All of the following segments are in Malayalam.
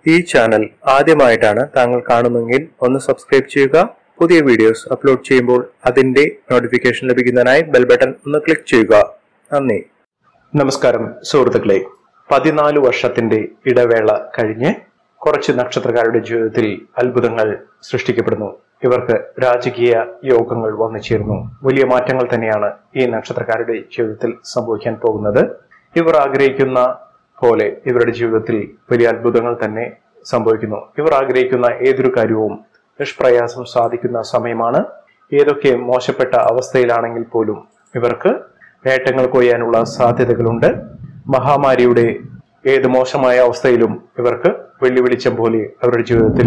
ഈ ചാനൽ ആദ്യമായിട്ടാണ് താങ്കൾ കാണുന്നതെങ്കിൽ ഒന്ന് സബ്സ്ക്രൈബ് ചെയ്യുക പുതിയ വീഡിയോസ് അപ്ലോഡ് ചെയ്യുമ്പോൾ അതിന്റെ നോട്ടിഫിക്കേഷൻ ലഭിക്കുന്നതിനായി ബെൽ ബട്ടൺ ഒന്ന് ക്ലിക്ക് ചെയ്യുക നന്ദി നമസ്കാരം സുഹൃത്തുക്കളെ പതിനാല് വർഷത്തിന്റെ ഇടവേള കഴിഞ്ഞ് കുറച്ച് നക്ഷത്രക്കാരുടെ ജീവിതത്തിൽ അത്ഭുതങ്ങൾ സൃഷ്ടിക്കപ്പെടുന്നു ഇവർക്ക് രാജകീയ യോഗങ്ങൾ വന്നു ചേർന്നു വലിയ മാറ്റങ്ങൾ തന്നെയാണ് ഈ നക്ഷത്രക്കാരുടെ ജീവിതത്തിൽ സംഭവിക്കാൻ പോകുന്നത് ഇവർ ആഗ്രഹിക്കുന്ന പോലെ ഇവരുടെ ജീവിതത്തിൽ വലിയ അത്ഭുതങ്ങൾ തന്നെ സംഭവിക്കുന്നു ഇവർ ആഗ്രഹിക്കുന്ന ഏതൊരു കാര്യവും നിഷ്പ്രയാസം സാധിക്കുന്ന സമയമാണ് ഏതൊക്കെ മോശപ്പെട്ട അവസ്ഥയിലാണെങ്കിൽ പോലും ഇവർക്ക് നേട്ടങ്ങൾ കൊയ്യാനുള്ള സാധ്യതകളുണ്ട് മഹാമാരിയുടെ ഏത് മോശമായ അവസ്ഥയിലും ഇവർക്ക് വെള്ളി വെളിച്ചം പോലെ അവരുടെ ജീവിതത്തിൽ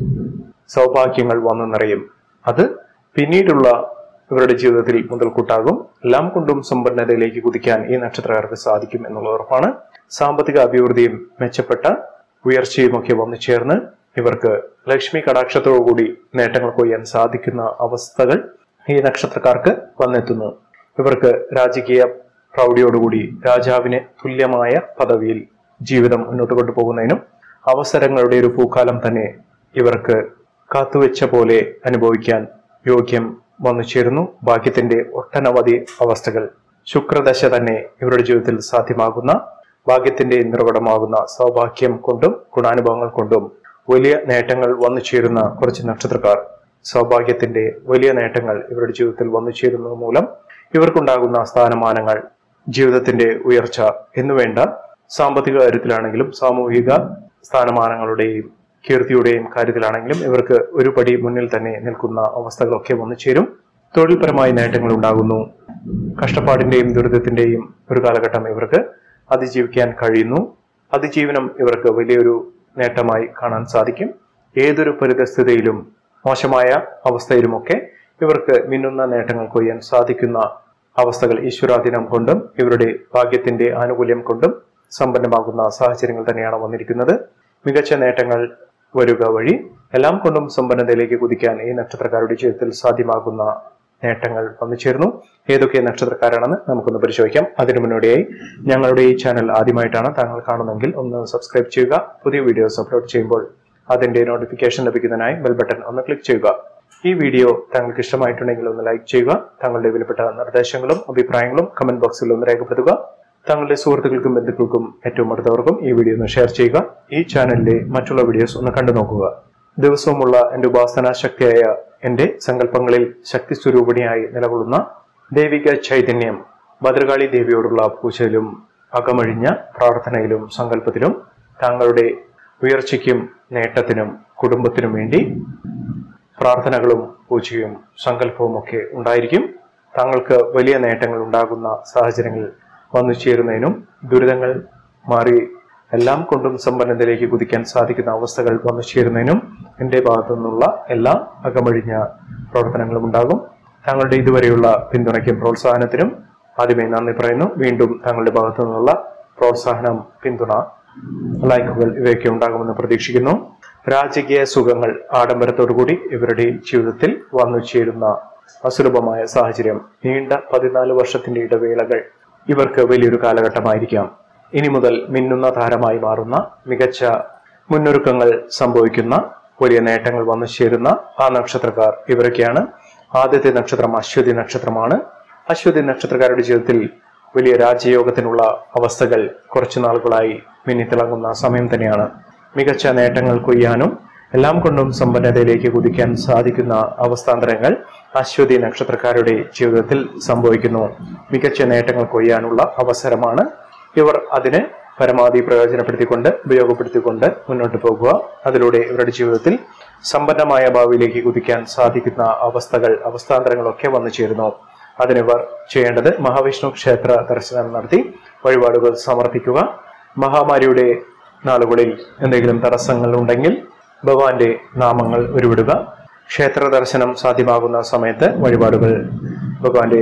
സൗഭാഗ്യങ്ങൾ വന്നു നിറയും അത് പിന്നീടുള്ള ഇവരുടെ ജീവിതത്തിൽ മുതൽക്കൂട്ടാകും എല്ലാം കൊണ്ടും സമ്പന്നതയിലേക്ക് കുതിക്കാൻ ഈ നക്ഷത്രക്കാർക്ക് സാധിക്കും എന്നുള്ള ഉറപ്പാണ് സാമ്പത്തിക അഭിവൃദ്ധിയും മെച്ചപ്പെട്ട ഉയർച്ചയും ഒക്കെ വന്നു ചേർന്ന് ഇവർക്ക് ലക്ഷ്മി കടാക്ഷത്തോടുകൂടി നേട്ടങ്ങൾ കൊയ്യാൻ സാധിക്കുന്ന അവസ്ഥകൾ ഈ നക്ഷത്രക്കാർക്ക് വന്നെത്തുന്നു ഇവർക്ക് രാജകീയ പ്രൗഢിയോടുകൂടി രാജാവിന് തുല്യമായ പദവിയിൽ ജീവിതം മുന്നോട്ട് കൊണ്ടുപോകുന്നതിനും അവസരങ്ങളുടെ ഒരു പൂക്കാലം തന്നെ ഇവർക്ക് കാത്തുവെച്ച പോലെ അനുഭവിക്കാൻ യോഗ്യം വന്നു ചേരുന്നു ഭാഗ്യത്തിന്റെ ഒട്ടനവധി അവസ്ഥകൾ ശുക്രദശ തന്നെ ഇവരുടെ ജീവിതത്തിൽ സാധ്യമാകുന്ന ഭാഗ്യത്തിന്റെ നിർവടമാകുന്ന സൗഭാഗ്യം കൊണ്ടും ഗുണാനുഭവങ്ങൾ കൊണ്ടും വലിയ നേട്ടങ്ങൾ വന്നു ചേരുന്ന കുറച്ച് നക്ഷത്രക്കാർ സൗഭാഗ്യത്തിന്റെ വലിയ നേട്ടങ്ങൾ ഇവരുടെ ജീവിതത്തിൽ വന്നു ചേരുന്നത് മൂലം ഇവർക്കുണ്ടാകുന്ന സ്ഥാനമാനങ്ങൾ ജീവിതത്തിന്റെ ഉയർച്ച എന്നുവേണ്ട സാമ്പത്തിക കാര്യത്തിലാണെങ്കിലും സാമൂഹിക സ്ഥാനമാനങ്ങളുടെയും കീർത്തിയുടെയും കാര്യത്തിലാണെങ്കിലും ഇവർക്ക് ഒരു പടി മുന്നിൽ തന്നെ നിൽക്കുന്ന അവസ്ഥകളൊക്കെ വന്നു ചേരും തൊഴിൽപരമായ നേട്ടങ്ങൾ ഉണ്ടാകുന്നു കഷ്ടപ്പാടിന്റെയും ദുരിതത്തിന്റെയും ഒരു കാലഘട്ടം ഇവർക്ക് അതിജീവിക്കാൻ കഴിയുന്നു അതിജീവനം ഇവർക്ക് വലിയൊരു നേട്ടമായി കാണാൻ സാധിക്കും ഏതൊരു പരിതസ്ഥിതിയിലും മോശമായ അവസ്ഥയിലുമൊക്കെ ഇവർക്ക് മിന്നുന്ന നേട്ടങ്ങൾ കൊയ്യാൻ സാധിക്കുന്ന അവസ്ഥകൾ ഈശ്വരാധീനം കൊണ്ടും ഇവരുടെ ഭാഗ്യത്തിന്റെ ആനുകൂല്യം കൊണ്ടും സമ്പന്നമാകുന്ന സാഹചര്യങ്ങൾ തന്നെയാണ് വന്നിരിക്കുന്നത് മികച്ച നേട്ടങ്ങൾ വരുക വഴി എല്ലാം കൊണ്ടും സമ്പന്നതയിലേക്ക് കുതിക്കാൻ ഈ നക്ഷത്രക്കാരുടെ ജീവിതത്തിൽ സാധ്യമാകുന്ന നേട്ടങ്ങൾ വന്നു ചേർന്നു ഏതൊക്കെ നക്ഷത്രക്കാരാണെന്ന് നമുക്കൊന്ന് പരിശോധിക്കാം അതിനു മുന്നോടിയായി ഞങ്ങളുടെ ഈ ചാനൽ ആദ്യമായിട്ടാണ് താങ്കൾ കാണുന്നതെങ്കിൽ ഒന്ന് സബ്സ്ക്രൈബ് ചെയ്യുക പുതിയ വീഡിയോസ് അപ്ലോഡ് ചെയ്യുമ്പോൾ അതിന്റെ നോട്ടിഫിക്കേഷൻ ലഭിക്കുന്നതിനായി ബെൽ ബട്ടൺ ഒന്ന് ക്ലിക്ക് ചെയ്യുക ഈ വീഡിയോ താങ്കൾക്ക് ഇഷ്ടമായിട്ടുണ്ടെങ്കിൽ ഒന്ന് ലൈക്ക് ചെയ്യുക താങ്കളുടെ വിലപ്പെട്ട നിർദ്ദേശങ്ങളും അഭിപ്രായങ്ങളും കമന്റ് ബോക്സിൽ ഒന്ന് രേഖപ്പെടുത്തുക താങ്കളുടെ സുഹൃത്തുക്കൾക്കും ബന്ധുക്കൾക്കും ഏറ്റവും അടുത്തവർക്കും ഈ വീഡിയോ ഒന്ന് ഷെയർ ചെയ്യുക ഈ ചാനലിലെ മറ്റുള്ള വീഡിയോസ് ഒന്ന് കണ്ടു നോക്കുക ദിവസവുമുള്ള എന്റെ ഉപാസനാ ശക്തിയായ എന്റെ സങ്കല്പങ്ങളിൽ ശക്തി സ്വരൂപിണിയായി നിലകൊള്ളുന്ന ദൈവിക ചൈതന്യം ഭദ്രകാളി ദേവിയോടുള്ള പൂജയിലും അകമഴിഞ്ഞ പ്രാർത്ഥനയിലും സങ്കല്പത്തിലും താങ്കളുടെ ഉയർച്ചയ്ക്കും നേട്ടത്തിനും കുടുംബത്തിനും വേണ്ടി പ്രാർത്ഥനകളും പൂജയും സങ്കല്പവും ഒക്കെ ഉണ്ടായിരിക്കും താങ്കൾക്ക് വലിയ നേട്ടങ്ങൾ ഉണ്ടാകുന്ന സാഹചര്യങ്ങൾ വന്നു ചേരുന്നതിനും ദുരിതങ്ങൾ മാറി എല്ലാം കൊണ്ടും സമ്പന്നതയിലേക്ക് കുതിക്കാൻ സാധിക്കുന്ന അവസ്ഥകൾ വന്നു ചേരുന്നതിനും എൻ്റെ ഭാഗത്തു നിന്നുള്ള എല്ലാ അകമഴിഞ്ഞ പ്രവർത്തനങ്ങളും ഉണ്ടാകും താങ്കളുടെ ഇതുവരെയുള്ള പിന്തുണയ്ക്കും പ്രോത്സാഹനത്തിനും ആദ്യമേ നന്ദി പറയുന്നു വീണ്ടും താങ്കളുടെ ഭാഗത്തു നിന്നുള്ള പ്രോത്സാഹനം പിന്തുണ ലൈക്കുകൾ ഇവയൊക്കെ ഉണ്ടാകുമെന്ന് പ്രതീക്ഷിക്കുന്നു രാജകീയ സുഖങ്ങൾ ആഡംബരത്തോടുകൂടി ഇവരുടെ ജീവിതത്തിൽ വന്നു ചേരുന്ന അസുലഭമായ സാഹചര്യം നീണ്ട പതിനാല് വർഷത്തിന്റെ ഇടവേളകൾ ഇവർക്ക് വലിയൊരു കാലഘട്ടമായിരിക്കാം ഇനി മുതൽ മിന്നുന്ന താരമായി മാറുന്ന മികച്ച മുന്നൊരുക്കങ്ങൾ സംഭവിക്കുന്ന വലിയ നേട്ടങ്ങൾ വന്നു ചേരുന്ന ആ നക്ഷത്രക്കാർ ഇവരൊക്കെയാണ് ആദ്യത്തെ നക്ഷത്രം അശ്വതി നക്ഷത്രമാണ് അശ്വതി നക്ഷത്രക്കാരുടെ ജീവിതത്തിൽ വലിയ രാജയോഗത്തിനുള്ള അവസ്ഥകൾ കുറച്ചു നാളുകളായി മിന്നിത്തിളങ്ങുന്ന സമയം തന്നെയാണ് മികച്ച നേട്ടങ്ങൾ കൊയ്യാനും എല്ലാം കൊണ്ടും സമ്പന്നതയിലേക്ക് കുതിക്കാൻ സാധിക്കുന്ന അവസ്ഥാന്തരങ്ങൾ അശ്വതി നക്ഷത്രക്കാരുടെ ജീവിതത്തിൽ സംഭവിക്കുന്നു മികച്ച നേട്ടങ്ങൾ കൊയ്യാനുള്ള അവസരമാണ് ഇവർ അതിന് പരമാവധി പ്രയോജനപ്പെടുത്തിക്കൊണ്ട് ഉപയോഗപ്പെടുത്തിക്കൊണ്ട് മുന്നോട്ട് പോകുക അതിലൂടെ ഇവരുടെ ജീവിതത്തിൽ സമ്പന്നമായ ഭാവിയിലേക്ക് കുതിക്കാൻ സാധിക്കുന്ന അവസ്ഥകൾ അവസ്ഥാന്തരങ്ങളൊക്കെ വന്നു ചേരുന്നു അതിനിവർ ചെയ്യേണ്ടത് മഹാവിഷ്ണു ക്ഷേത്ര ദർശനം നടത്തി വഴിപാടുകൾ സമർപ്പിക്കുക മഹാമാരിയുടെ നാളുകളിൽ എന്തെങ്കിലും തടസ്സങ്ങൾ ഉണ്ടെങ്കിൽ ഭഗവാന്റെ നാമങ്ങൾ ഉരുവിടുക ക്ഷേത്ര ദർശനം സാധ്യമാകുന്ന സമയത്ത് വഴിപാടുകൾ ഭഗവാന്റെ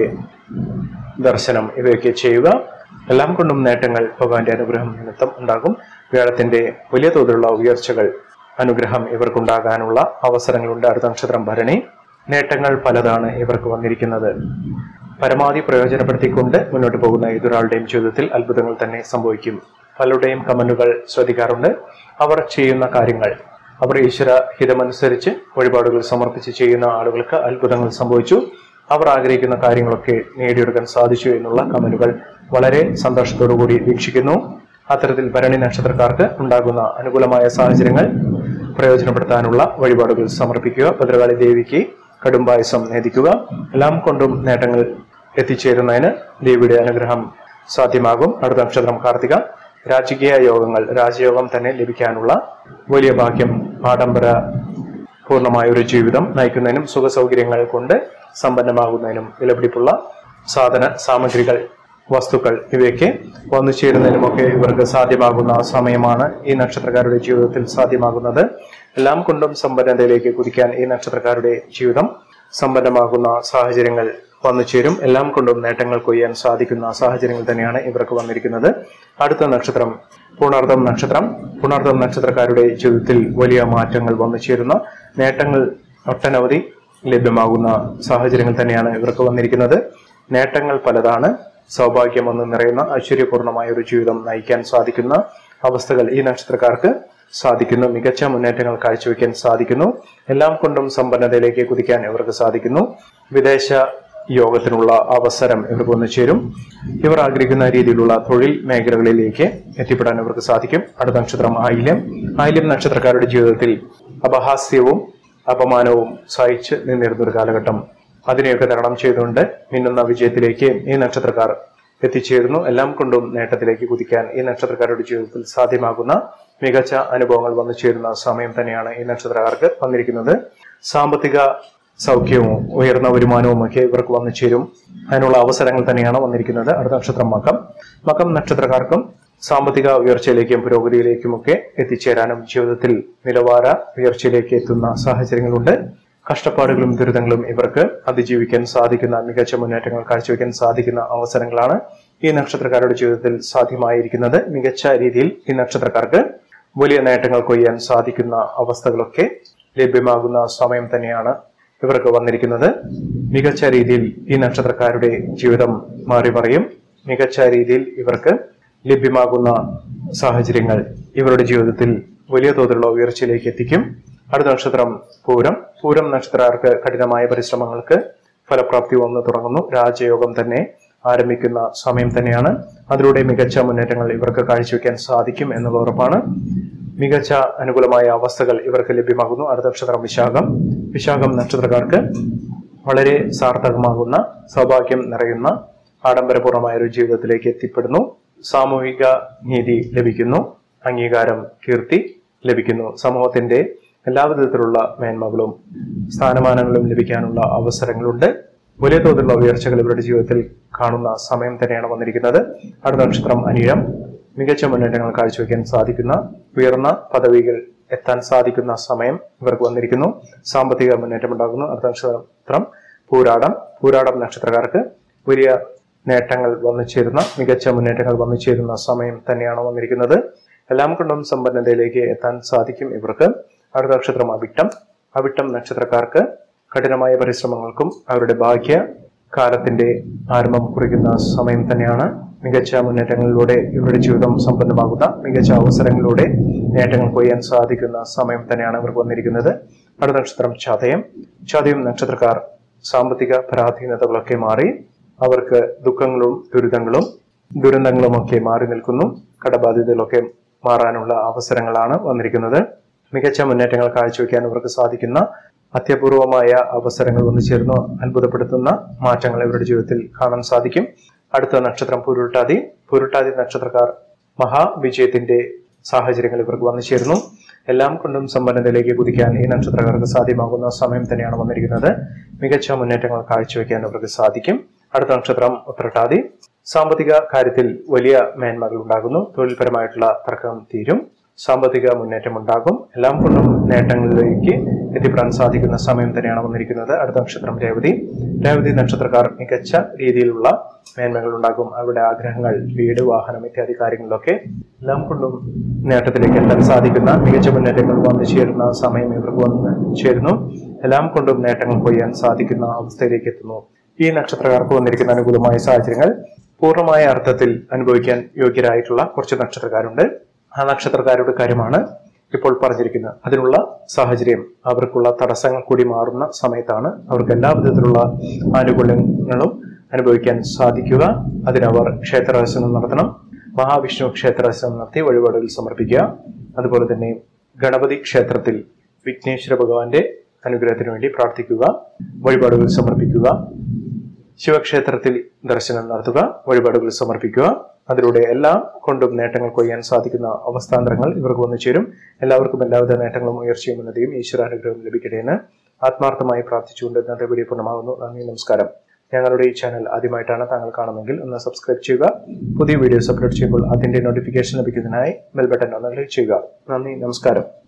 ദർശനം ഇവയൊക്കെ ചെയ്യുക എല്ലാം കൊണ്ടും നേട്ടങ്ങൾ ഭഗവാന്റെ അനുഗ്രഹം നിമിത്തം ഉണ്ടാകും വ്യാഴത്തിന്റെ വലിയ തോതിലുള്ള ഉയർച്ചകൾ അനുഗ്രഹം ഇവർക്കുണ്ടാകാനുള്ള അവസരങ്ങളുണ്ട് അടുത്ത നക്ഷത്രം ഭരണി നേട്ടങ്ങൾ പലതാണ് ഇവർക്ക് വന്നിരിക്കുന്നത് പരമാവധി പ്രയോജനപ്പെടുത്തിക്കൊണ്ട് മുന്നോട്ട് പോകുന്ന ഏതൊരാളുടെയും ജീവിതത്തിൽ അത്ഭുതങ്ങൾ തന്നെ സംഭവിക്കും പലരുടെയും കമന്റുകൾ ശ്രദ്ധിക്കാറുണ്ട് അവർ ചെയ്യുന്ന കാര്യങ്ങൾ അവർ ഈശ്വര ഹിതമനുസരിച്ച് വഴിപാടുകൾ സമർപ്പിച്ച് ചെയ്യുന്ന ആളുകൾക്ക് അത്ഭുതങ്ങൾ സംഭവിച്ചു അവർ ആഗ്രഹിക്കുന്ന കാര്യങ്ങളൊക്കെ നേടിയെടുക്കാൻ സാധിച്ചു എന്നുള്ള കമന്റുകൾ വളരെ സന്തോഷത്തോടുകൂടി വീക്ഷിക്കുന്നു അത്തരത്തിൽ ഭരണി നക്ഷത്രക്കാർക്ക് ഉണ്ടാകുന്ന അനുകൂലമായ സാഹചര്യങ്ങൾ പ്രയോജനപ്പെടുത്താനുള്ള വഴിപാടുകൾ സമർപ്പിക്കുക ഭദ്രകാളി ദേവിക്ക് കടുംപായസം നേദിക്കുക എല്ലാം കൊണ്ടും നേട്ടങ്ങൾ എത്തിച്ചേരുന്നതിന് ദേവിയുടെ അനുഗ്രഹം സാധ്യമാകും അടുത്ത നക്ഷത്രം കാർത്തിക രാജകീയ യോഗങ്ങൾ രാജയോഗം തന്നെ ലഭിക്കാനുള്ള വലിയ ഭാഗ്യം ആഡംബര പൂർണ്ണമായ ഒരു ജീവിതം നയിക്കുന്നതിനും സുഖ സൗകര്യങ്ങൾ കൊണ്ട് സമ്പന്നമാകുന്നതിനും വിലപിടിപ്പുള്ള സാധന സാമഗ്രികൾ വസ്തുക്കൾ ഇവയൊക്കെ വന്നു ചേരുന്നതിനുമൊക്കെ ഇവർക്ക് സാധ്യമാകുന്ന സമയമാണ് ഈ നക്ഷത്രക്കാരുടെ ജീവിതത്തിൽ സാധ്യമാകുന്നത് എല്ലാം കൊണ്ടും സമ്പന്നതയിലേക്ക് കുതിക്കാൻ ഈ നക്ഷത്രക്കാരുടെ ജീവിതം സമ്പന്നമാകുന്ന സാഹചര്യങ്ങൾ വന്നു ചേരും എല്ലാം കൊണ്ടും നേട്ടങ്ങൾ കൊയ്യാൻ സാധിക്കുന്ന സാഹചര്യങ്ങൾ തന്നെയാണ് ഇവർക്ക് വന്നിരിക്കുന്നത് അടുത്ത നക്ഷത്രം പുണർദം നക്ഷത്രം പുണർദം നക്ഷത്രക്കാരുടെ ജീവിതത്തിൽ വലിയ മാറ്റങ്ങൾ വന്നു ചേരുന്ന നേട്ടങ്ങൾ ഒട്ടനവധി ലഭ്യമാകുന്ന സാഹചര്യങ്ങൾ തന്നെയാണ് ഇവർക്ക് വന്നിരിക്കുന്നത് നേട്ടങ്ങൾ പലതാണ് സൗഭാഗ്യം ഒന്ന് നിറയുന്ന ഐശ്വര്യപൂർണമായ ഒരു ജീവിതം നയിക്കാൻ സാധിക്കുന്ന അവസ്ഥകൾ ഈ നക്ഷത്രക്കാർക്ക് സാധിക്കുന്നു മികച്ച മുന്നേറ്റങ്ങൾ കാഴ്ചവെക്കാൻ സാധിക്കുന്നു എല്ലാം കൊണ്ടും സമ്പന്നതയിലേക്ക് കുതിക്കാൻ ഇവർക്ക് സാധിക്കുന്നു വിദേശ യോഗത്തിനുള്ള അവസരം ഇവർക്ക് വന്നു ചേരും ഇവർ ആഗ്രഹിക്കുന്ന രീതിയിലുള്ള തൊഴിൽ മേഖലകളിലേക്ക് എത്തിപ്പെടാൻ ഇവർക്ക് സാധിക്കും അടുത്ത നക്ഷത്രം ആയില്യം ആയില്യം നക്ഷത്രക്കാരുടെ ജീവിതത്തിൽ അപഹാസ്യവും അപമാനവും സഹിച്ച് നിന്നിരുന്ന ഒരു കാലഘട്ടം അതിനെയൊക്കെ തരണം ചെയ്തുകൊണ്ട് മിന്നുന്ന വിജയത്തിലേക്ക് ഈ നക്ഷത്രക്കാർ എത്തിച്ചേരുന്നു എല്ലാം കൊണ്ടും നേട്ടത്തിലേക്ക് കുതിക്കാൻ ഈ നക്ഷത്രക്കാരുടെ ജീവിതത്തിൽ സാധ്യമാകുന്ന മികച്ച അനുഭവങ്ങൾ വന്നു ചേരുന്ന സമയം തന്നെയാണ് ഈ നക്ഷത്രക്കാർക്ക് വന്നിരിക്കുന്നത് സാമ്പത്തിക സൗഖ്യവും ഉയർന്ന വരുമാനവും ഒക്കെ ഇവർക്ക് വന്നു ചേരും അതിനുള്ള അവസരങ്ങൾ തന്നെയാണ് വന്നിരിക്കുന്നത് അടുത്ത നക്ഷത്രം മകം മകം നക്ഷത്രക്കാർക്കും സാമ്പത്തിക ഉയർച്ചയിലേക്കും പുരോഗതിയിലേക്കുമൊക്കെ എത്തിച്ചേരാനും ജീവിതത്തിൽ നിലവാര ഉയർച്ചയിലേക്ക് എത്തുന്ന സാഹചര്യങ്ങളുണ്ട് കഷ്ടപ്പാടുകളും ദുരിതങ്ങളും ഇവർക്ക് അതിജീവിക്കാൻ സാധിക്കുന്ന മികച്ച മുന്നേറ്റങ്ങൾ കാഴ്ചവെക്കാൻ സാധിക്കുന്ന അവസരങ്ങളാണ് ഈ നക്ഷത്രക്കാരുടെ ജീവിതത്തിൽ സാധ്യമായിരിക്കുന്നത് മികച്ച രീതിയിൽ ഈ നക്ഷത്രക്കാർക്ക് വലിയ നേട്ടങ്ങൾ കൊയ്യാൻ സാധിക്കുന്ന അവസ്ഥകളൊക്കെ ലഭ്യമാകുന്ന സമയം തന്നെയാണ് ഇവർക്ക് വന്നിരിക്കുന്നത് മികച്ച രീതിയിൽ ഈ നക്ഷത്രക്കാരുടെ ജീവിതം മാറി മറിയും മികച്ച രീതിയിൽ ഇവർക്ക് ലഭ്യമാകുന്ന സാഹചര്യങ്ങൾ ഇവരുടെ ജീവിതത്തിൽ വലിയ തോതിലുള്ള ഉയർച്ചയിലേക്ക് എത്തിക്കും അടുത്ത നക്ഷത്രം പൂരം പൂരം നക്ഷത്രക്കാർക്ക് കഠിനമായ പരിശ്രമങ്ങൾക്ക് ഫലപ്രാപ്തി വന്നു തുടങ്ങുന്നു രാജയോഗം തന്നെ ആരംഭിക്കുന്ന സമയം തന്നെയാണ് അതിലൂടെ മികച്ച മുന്നേറ്റങ്ങൾ ഇവർക്ക് കാഴ്ചവെക്കാൻ സാധിക്കും എന്നുള്ള ഉറപ്പാണ് മികച്ച അനുകൂലമായ അവസ്ഥകൾ ഇവർക്ക് ലഭ്യമാകുന്നു അടുത്ത നക്ഷത്രം വിശാഖം വിശാഖം നക്ഷത്രക്കാർക്ക് വളരെ സാർത്ഥകമാകുന്ന സൗഭാഗ്യം നിറയുന്ന ആഡംബരപൂർണമായ ഒരു ജീവിതത്തിലേക്ക് എത്തിപ്പെടുന്നു സാമൂഹിക നീതി ലഭിക്കുന്നു അംഗീകാരം കീർത്തി ലഭിക്കുന്നു സമൂഹത്തിന്റെ എല്ലാ വിധത്തിലുള്ള മേന്മകളും സ്ഥാനമാനങ്ങളും ലഭിക്കാനുള്ള അവസരങ്ങളുണ്ട് വലിയ തോതിലുള്ള ഉയർച്ചകൾ ഇവരുടെ ജീവിതത്തിൽ കാണുന്ന സമയം തന്നെയാണ് വന്നിരിക്കുന്നത് അടുത്ത നക്ഷത്രം അനിഴം മികച്ച മുന്നേറ്റങ്ങൾ കാഴ്ചവെക്കാൻ സാധിക്കുന്ന ഉയർന്ന പദവികൾ എത്താൻ സാധിക്കുന്ന സമയം ഇവർക്ക് വന്നിരിക്കുന്നു സാമ്പത്തിക മുന്നേറ്റം ഉണ്ടാകുന്നു അടുത്ത നക്ഷത്രം പൂരാടം പൂരാടം നക്ഷത്രക്കാർക്ക് വലിയ നേട്ടങ്ങൾ വന്നു ചേരുന്ന മികച്ച മുന്നേറ്റങ്ങൾ വന്നു ചേരുന്ന സമയം തന്നെയാണ് വന്നിരിക്കുന്നത് എല്ലാം കൊണ്ടും സമ്പന്നതയിലേക്ക് എത്താൻ സാധിക്കും ഇവർക്ക് അടുത്ത നക്ഷത്രം അവിട്ടം അവിട്ടം നക്ഷത്രക്കാർക്ക് കഠിനമായ പരിശ്രമങ്ങൾക്കും അവരുടെ ഭാഗ്യ കാലത്തിന്റെ ആരംഭം കുറിക്കുന്ന സമയം തന്നെയാണ് മികച്ച മുന്നേറ്റങ്ങളിലൂടെ ഇവരുടെ ജീവിതം സമ്പന്നമാകുന്ന മികച്ച അവസരങ്ങളിലൂടെ നേട്ടങ്ങൾ കൊയ്യാൻ സാധിക്കുന്ന സമയം തന്നെയാണ് ഇവർക്ക് വന്നിരിക്കുന്നത് അടുത്ത നക്ഷത്രം ചതയം ചതയം നക്ഷത്രക്കാർ സാമ്പത്തിക പരാധീനതകളൊക്കെ മാറി അവർക്ക് ദുഃഖങ്ങളും ദുരിതങ്ങളും ദുരന്തങ്ങളുമൊക്കെ മാറി നിൽക്കുന്നു കടബാധ്യതകളൊക്കെ മാറാനുള്ള അവസരങ്ങളാണ് വന്നിരിക്കുന്നത് മികച്ച മുന്നേറ്റങ്ങൾ കാഴ്ചവെക്കാൻ ഇവർക്ക് സാധിക്കുന്ന അത്യപൂർവമായ അവസരങ്ങൾ വന്നു ചേർന്ന് അത്ഭുതപ്പെടുത്തുന്ന മാറ്റങ്ങൾ ഇവരുടെ ജീവിതത്തിൽ കാണാൻ സാധിക്കും അടുത്ത നക്ഷത്രം പുരുട്ടാതി പുരുട്ടാതി നക്ഷത്രക്കാർ മഹാവിജയത്തിന്റെ സാഹചര്യങ്ങൾ ഇവർക്ക് വന്നു ചേരുന്നു എല്ലാം കൊണ്ടും സമ്പന്നതയിലേക്ക് കുതിക്കാൻ ഈ നക്ഷത്രക്കാർക്ക് സാധ്യമാകുന്ന സമയം തന്നെയാണ് വന്നിരിക്കുന്നത് മികച്ച മുന്നേറ്റങ്ങൾ കാഴ്ചവെക്കാൻ ഇവർക്ക് സാധിക്കും അടുത്ത നക്ഷത്രം ഉത്രട്ടാതി സാമ്പത്തിക കാര്യത്തിൽ വലിയ മേന്മകൾ ഉണ്ടാകുന്നു തൊഴിൽപരമായിട്ടുള്ള തർക്കം തീരും സാമ്പത്തിക മുന്നേറ്റം ഉണ്ടാകും എല്ലാം കൊണ്ടും നേട്ടങ്ങളിലേക്ക് എത്തിപ്പെടാൻ സാധിക്കുന്ന സമയം തന്നെയാണ് വന്നിരിക്കുന്നത് അടുത്ത നക്ഷത്രം രേവതി രേവതി നക്ഷത്രക്കാർ മികച്ച രീതിയിലുള്ള മേന്മകൾ ഉണ്ടാകും അവരുടെ ആഗ്രഹങ്ങൾ വീട് വാഹനം ഇത്യാദി കാര്യങ്ങളിലൊക്കെ എല്ലാം കൊണ്ടും നേട്ടത്തിലേക്ക് എത്താൻ സാധിക്കുന്ന മികച്ച മുന്നേറ്റങ്ങൾ വന്നു ചേരുന്ന സമയം ഇവർക്ക് വന്ന് ചേരുന്നു എല്ലാം കൊണ്ടും നേട്ടങ്ങൾ കൊയ്യാൻ സാധിക്കുന്ന അവസ്ഥയിലേക്ക് എത്തുന്നു ഈ നക്ഷത്രക്കാർക്ക് വന്നിരിക്കുന്ന അനുകൂലമായ സാഹചര്യങ്ങൾ പൂർണ്ണമായ അർത്ഥത്തിൽ അനുഭവിക്കാൻ യോഗ്യരായിട്ടുള്ള കുറച്ച് നക്ഷത്രക്കാരുണ്ട് ആ നക്ഷത്രക്കാരുടെ കാര്യമാണ് ഇപ്പോൾ പറഞ്ഞിരിക്കുന്നത് അതിനുള്ള സാഹചര്യം അവർക്കുള്ള തടസ്സങ്ങൾ കൂടി മാറുന്ന സമയത്താണ് അവർക്ക് എല്ലാ വിധത്തിലുള്ള ആനുകൂല്യങ്ങളും അനുഭവിക്കാൻ സാധിക്കുക അതിനവർ ക്ഷേത്രദർശനം നടത്തണം മഹാവിഷ്ണു ക്ഷേത്രദർശനം നടത്തി വഴിപാടുകൾ സമർപ്പിക്കുക അതുപോലെ തന്നെ ഗണപതി ക്ഷേത്രത്തിൽ വിഘ്നേശ്വര ഭഗവാന്റെ അനുഗ്രഹത്തിന് വേണ്ടി പ്രാർത്ഥിക്കുക വഴിപാടുകൾ സമർപ്പിക്കുക ശിവക്ഷേത്രത്തിൽ ദർശനം നടത്തുക വഴിപാടുകൾ സമർപ്പിക്കുക അതിലൂടെ എല്ലാം കൊണ്ടും നേട്ടങ്ങൾ കൊയ്യാൻ സാധിക്കുന്ന അവസ്ഥാന്തരങ്ങൾ ഇവർക്ക് വന്നു ചേരും എല്ലാവർക്കും എല്ലാവിധ നേട്ടങ്ങളും ഉയർച്ചയും ഉന്നതിയും ഈശ്വരാനുഗ്രഹം ലഭിക്കട്ടെ എന്ന് ആത്മാർത്ഥമായി പ്രാർത്ഥിച്ചുകൊണ്ട് ഇന്നത്തെ വീഡിയോ പൂർണ്ണമാകുന്നു നന്ദി നമസ്കാരം ഞങ്ങളുടെ ഈ ചാനൽ ആദ്യമായിട്ടാണ് താങ്കൾ കാണുമെങ്കിൽ ഒന്ന് സബ്സ്ക്രൈബ് ചെയ്യുക പുതിയ വീഡിയോസ് അപ്ലോഡ് ചെയ്യുമ്പോൾ അതിന്റെ നോട്ടിഫിക്കേഷൻ ലഭിക്കുന്നതിനായി ബെൽ ബട്ടൺ ഒന്ന് ക്ലിക്ക് ചെയ്യുക നന്ദി നമസ്കാരം